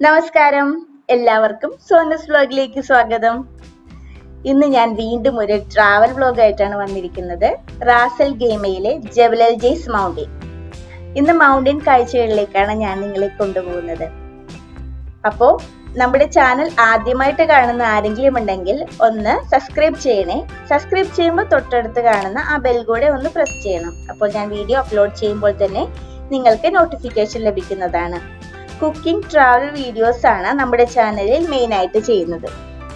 നമസ്കാരം എല്ലാവർക്കും സോനസ് വ്ലോഗിലേക്ക് സ്വാഗതം ഇന്ന് ഞാൻ വീണ്ടും ഒരു ട്രാവൽ വ്ലോഗ് ആയിട്ടാണ് വന്നിരിക്കുന്നത് റാസൽ ഗെയിമയിലെ ജബലൽ ജെയ്സ് മൗണ്ടൻ ഇന്ന് മൗണ്ടൻ കാഴ്ചകളിലേക്കാണ് ഞാൻ നിങ്ങളെ കൊണ്ടുപോകുന്നത് അപ്പോ നമ്മുടെ ചാനൽ ആദ്യമായിട്ട് കാണുന്ന ആരെങ്കിലും ഉണ്ടെങ്കിൽ ഒന്ന് സബ്സ്ക്രൈബ് ചെയ്യണേ സബ്സ്ക്രൈബ് ചെയ്യുമ്പോൾ തൊട്ടടുത്ത് കാണുന്ന ആ ബെൽ കൂടെ ഒന്ന് പ്രസ് ചെയ്യണം അപ്പോൾ ഞാൻ വീഡിയോ അപ്ലോഡ് ചെയ്യുമ്പോൾ തന്നെ നിങ്ങൾക്ക് നോട്ടിഫിക്കേഷൻ ലഭിക്കുന്നതാണ് കുക്കിംഗ് ട്രാവൽ വീഡിയോസ് ആണ് നമ്മുടെ ചാനലിൽ മെയിൻ ആയിട്ട് ചെയ്യുന്നത്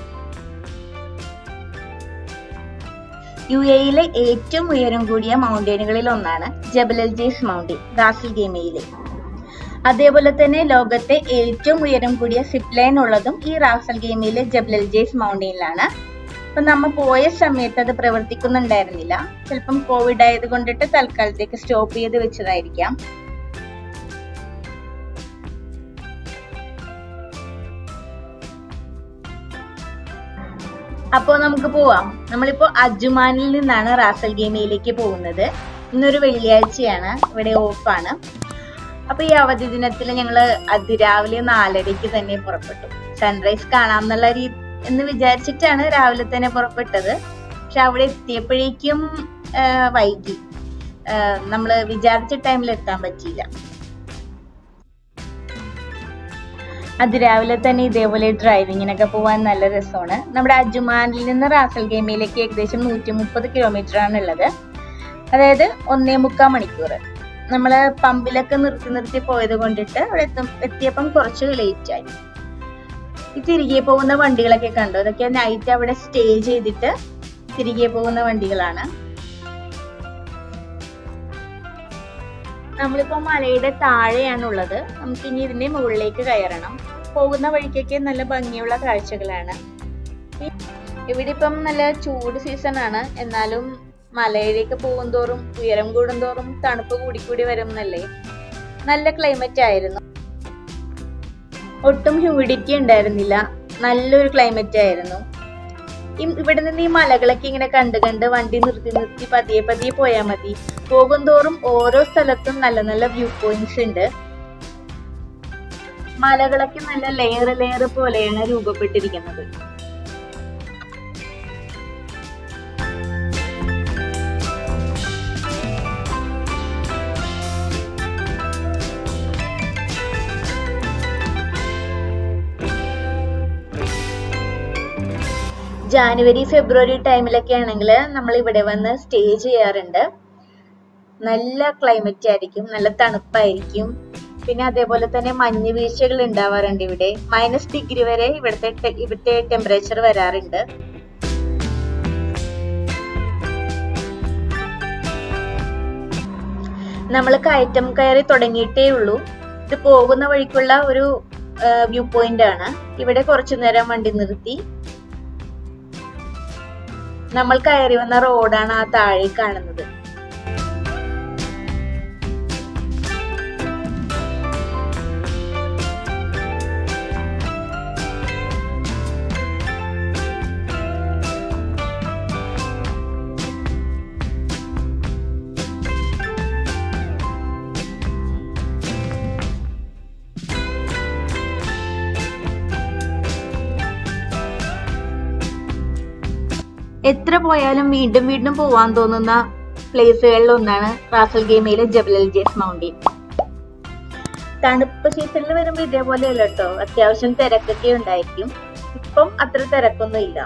യു എയിലെ ഏറ്റവും ഉയരം കൂടിയ മൗണ്ടനുകളിൽ ഒന്നാണ് ജബലൽ ജെയ്സ് മൗണ്ടൻ റാസൽ ഗെയിമയിലെ അതേപോലെ തന്നെ ലോകത്തെ ഏറ്റവും ഉയരം കൂടിയ സിപ്പ് ലൈൻ ഉള്ളതും ഈ റാസൽ ഗെയിമയിലെ ജബലൽ ജെയ്സ് മൗണ്ടനിലാണ് അപ്പൊ നമ്മ പോയ സമയത്ത് അത് പ്രവർത്തിക്കുന്നുണ്ടായിരുന്നില്ല ചിലപ്പം കോവിഡ് ആയത് കൊണ്ടിട്ട് തൽക്കാലത്തേക്ക് സ്റ്റോപ്പ് ചെയ്ത് വെച്ചതായിരിക്കാം അപ്പോ നമുക്ക് പോവാം നമ്മളിപ്പോ അജുമാനിൽ നിന്നാണ് റാസൽ ഗെയിമയിലേക്ക് പോകുന്നത് ഇന്നൊരു വെള്ളിയാഴ്ചയാണ് ഇവിടെ ഓഫാണ് അപ്പൊ ഈ അവധി ദിനത്തിൽ ഞങ്ങള് അതിരാവിലെ നാലരയ്ക്ക് തന്നെ പുറപ്പെട്ടു സൺറൈസ് കാണാം എന്നുള്ള രീ എന്ന് വിചാരിച്ചിട്ടാണ് രാവിലെ തന്നെ പുറപ്പെട്ടത് പക്ഷെ അവിടെ എത്തിയപ്പോഴേക്കും വൈകി നമ്മൾ വിചാരിച്ച ടൈമിൽ എത്താൻ പറ്റിയില്ല അതിരാവിലെ തന്നെ ഇതേപോലെ ഡ്രൈവിങ്ങിനൊക്കെ പോകാൻ നല്ല രസമാണ് നമ്മുടെ അജുമാനിൽ നിന്ന് റാസൽ ഗെയിമയിലേക്ക് ഏകദേശം നൂറ്റി മുപ്പത് കിലോമീറ്റർ ആണ് ഉള്ളത് അതായത് ഒന്നേ മുക്കാൽ മണിക്കൂർ നമ്മൾ പമ്പിലൊക്കെ നിർത്തി നിർത്തി പോയത് കൊണ്ടിട്ട് അവിടെ എത്തും എത്തിയപ്പം കുറച്ച് ലേറ്റ് ആയി ഈ തിരികെ പോകുന്ന വണ്ടികളൊക്കെ കണ്ടു അതൊക്കെ നൈറ്റ് അവിടെ സ്റ്റേ ചെയ്തിട്ട് തിരികെ പോകുന്ന വണ്ടികളാണ് നമ്മളിപ്പോ മലയുടെ താഴെയാണുള്ളത് നമുക്ക് ഇനി ഇതിന്റെ മുകളിലേക്ക് കയറണം പോകുന്ന വഴിക്കൊക്കെ നല്ല ഭംഗിയുള്ള കാഴ്ചകളാണ് ഇവിടെ ഇപ്പം നല്ല ചൂട് സീസൺ ആണ് എന്നാലും മലയിലേക്ക് പോകുന്തോറും ഉയരം കൂടുന്തോറും തണുപ്പ് കൂടിക്കൂടി വരുന്നല്ലേ നല്ല ക്ലൈമറ്റ് ആയിരുന്നു ഒട്ടും ഹ്യൂമിഡിറ്റി ഉണ്ടായിരുന്നില്ല നല്ലൊരു ക്ലൈമറ്റ് ആയിരുന്നു ഇവിടെ നിന്ന് ഈ മലകളൊക്കെ ഇങ്ങനെ കണ്ട് കണ്ട് വണ്ടി നിർത്തി നിർത്തി പതിയെ പതിയെ പോയാൽ മതി പോകുന്തോറും ഓരോ സ്ഥലത്തും നല്ല നല്ല വ്യൂ പോയിന്റ്സ് ഉണ്ട് മലകളൊക്കെ നല്ല ലെയർ ലെയർ പോലെയാണ് രൂപപ്പെട്ടിരിക്കുന്നത് ജാനുവരി ഫെബ്രുവരി ടൈമിലൊക്കെ ആണെങ്കിൽ നമ്മൾ ഇവിടെ വന്ന് സ്റ്റേ ചെയ്യാറുണ്ട് നല്ല ക്ലൈമറ്റ് ആയിരിക്കും നല്ല തണുപ്പായിരിക്കും പിന്നെ അതേപോലെ തന്നെ മഞ്ഞ് വീഴ്ചകൾ ഉണ്ടാവാറുണ്ട് ഇവിടെ മൈനസ് ഡിഗ്രി വരെ ഇവിടുത്തെ ഇവിടുത്തെ ടെമ്പറേച്ചർ വരാറുണ്ട് നമ്മൾ കയറ്റം കയറി തുടങ്ങിയിട്ടേ ഉള്ളൂ ഇത് പോകുന്ന വഴിക്കുള്ള ഒരു വ്യൂ പോയിന്റ് ആണ് ഇവിടെ കുറച്ചു നേരം വണ്ടി നിർത്തി നമ്മൾ കയറി വന്ന റോഡാണ് ആ താഴെ കാണുന്നത് എത്ര പോയാലും വീണ്ടും വീണ്ടും പോവാൻ തോന്നുന്ന പ്ലേസുകളിൽ ഒന്നാണ് റാസൽ ഗെയിമയിലെ ജബലൽ ജേസ് മൗണ്ടൻ തണുപ്പ് സീസണിൽ വരുമ്പോൾ ഇതേപോലെയല്ല കേട്ടോ അത്യാവശ്യം തിരക്കൊക്കെ ഉണ്ടായിരിക്കും ഇപ്പം അത്ര തിരക്കൊന്നും ഇല്ല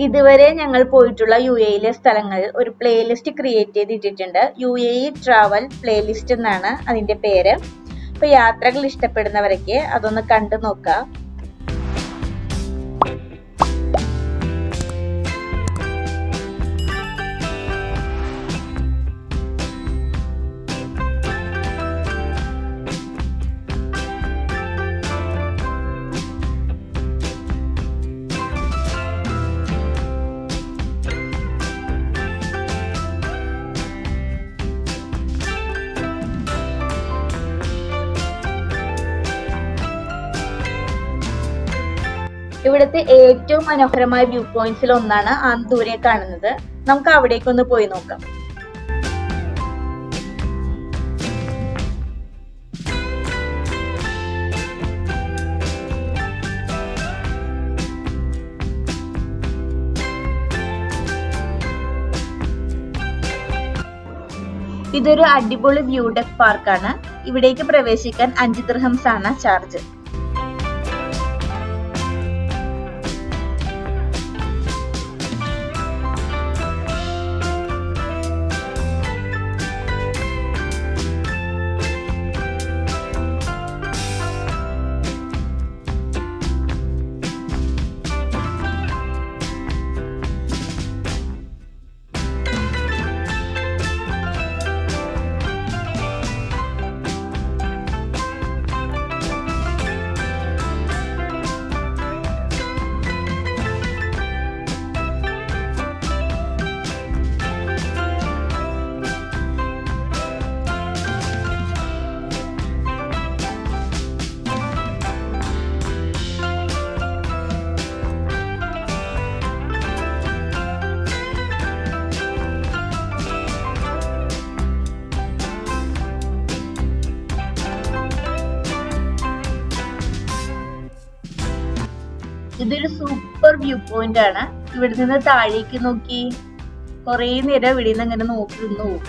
ഇതുവരെ ഞങ്ങൾ പോയിട്ടുള്ള യു എയിലെ സ്ഥലങ്ങൾ ഒരു പ്ലേലിസ്റ്റ് ക്രിയേറ്റ് ചെയ്തിട്ടിട്ടുണ്ട് U A E travel playlist എന്നാണ് അതിന്റെ പേര് അപ്പൊ യാത്രകൾ ഇഷ്ടപ്പെടുന്നവരൊക്കെ അതൊന്ന് കണ്ടു നോക്കുക ഇവിടുത്തെ ഏറ്റവും മനോഹരമായ വ്യൂ പോയിന്റ്സിൽ ഒന്നാണ് ആ ദൂരെ കാണുന്നത് നമുക്ക് അവിടേക്കൊന്ന് പോയി നോക്കാം ഇതൊരു അടിപൊളി വ്യൂ ഡെക്ക് പാർക്കാണ് ഇവിടേക്ക് പ്രവേശിക്കാൻ അഞ്ച് ദിർഹംസ് ആണ് ചാർജ് ഇതൊരു സൂപ്പർ വ്യൂ പോയിന്റ് ആണ് ഇവിടെ നിന്ന് താഴേക്ക് നോക്കി കുറേ നേരം ഇവിടെ നിന്ന് ഇങ്ങനെ നോക്കി നിന്ന് പോകും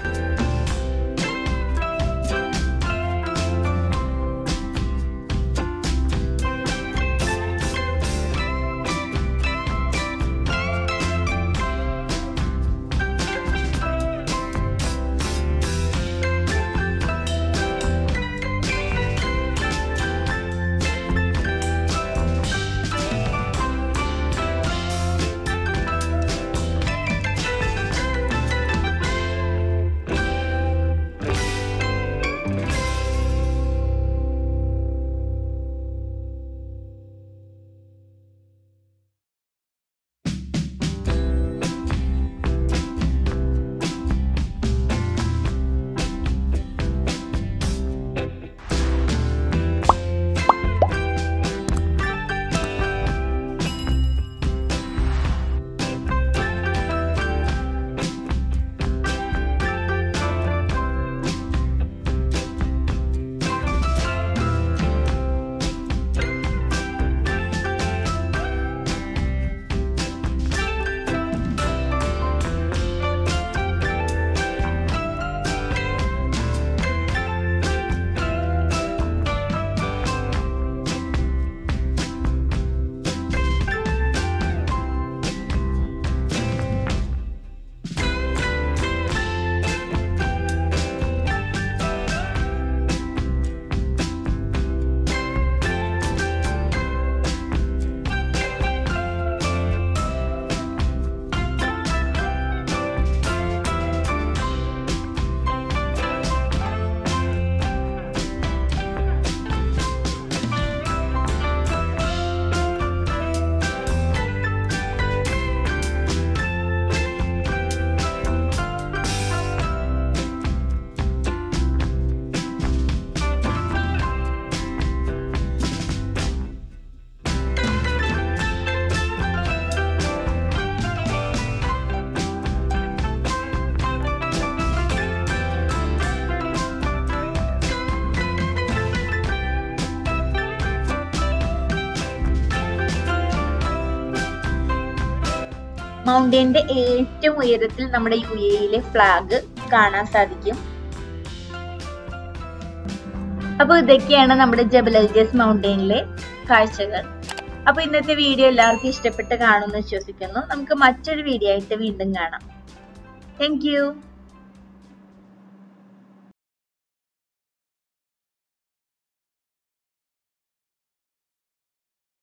മൗണ്ടൈന്റെ ഏറ്റവും ഉയരത്തിൽ നമ്മുടെ യു എയിലെ ഫ്ലാഗ് കാണാൻ സാധിക്കും അപ്പൊ ഇതൊക്കെയാണ് നമ്മുടെ ജബൽ അൽജസ് മൗണ്ടൈനിലെ കാഴ്ചകൾ അപ്പൊ ഇന്നത്തെ വീഡിയോ എല്ലാവർക്കും ഇഷ്ടപ്പെട്ട് കാണുമെന്ന് വിശ്വസിക്കുന്നു നമുക്ക് മറ്റൊരു വീഡിയോ ആയിട്ട് വീണ്ടും കാണാം താങ്ക്